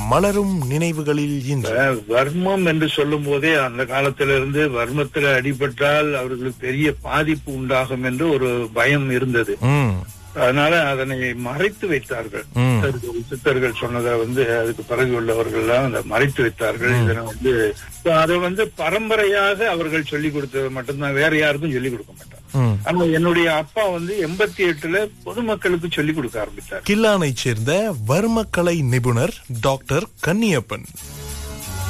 மலரும் நினைவுகளில் இன்று அஹ், வர்மம் என்று சொல்லும் போதே அந்த காலத்திலிருந்து வர்மத்தில் அடிபட்டால் அவர்களுக்கு பெரிய பாதிப்பு உண்டாகும் என்று ஒரு பயம் இருந்தது ம், அதனால அதனை மறைத்து வைத்தார்கள் ம். சித்தர்கள் சித்தர்கள் சொன்னதை வந்து அதுக்கு பிறகு உள்ளவர்கள் எல்லாம் அதை மறைத்து வைத்தார்கள் இதனை வந்து இப்ப அதை வந்து பரம்பரையாக அவர்கள் சொல்லிக் கொடுத்தது மட்டும்தான் வேற யாருக்கும் சொல்லிக் கொடுக்க மாட்டாங்க ம். ஆனா என்னுடைய அப்பா வந்து எண்பத்தி எட்டுல பொதுமக்களுக்கு சொல்லிக் கொடுக்க ஆரம்பித்தார் கில்லானைச் சேர்ந்த வர்மக்கலை நிபுணர் டாக்டர் கன்னியப்பன்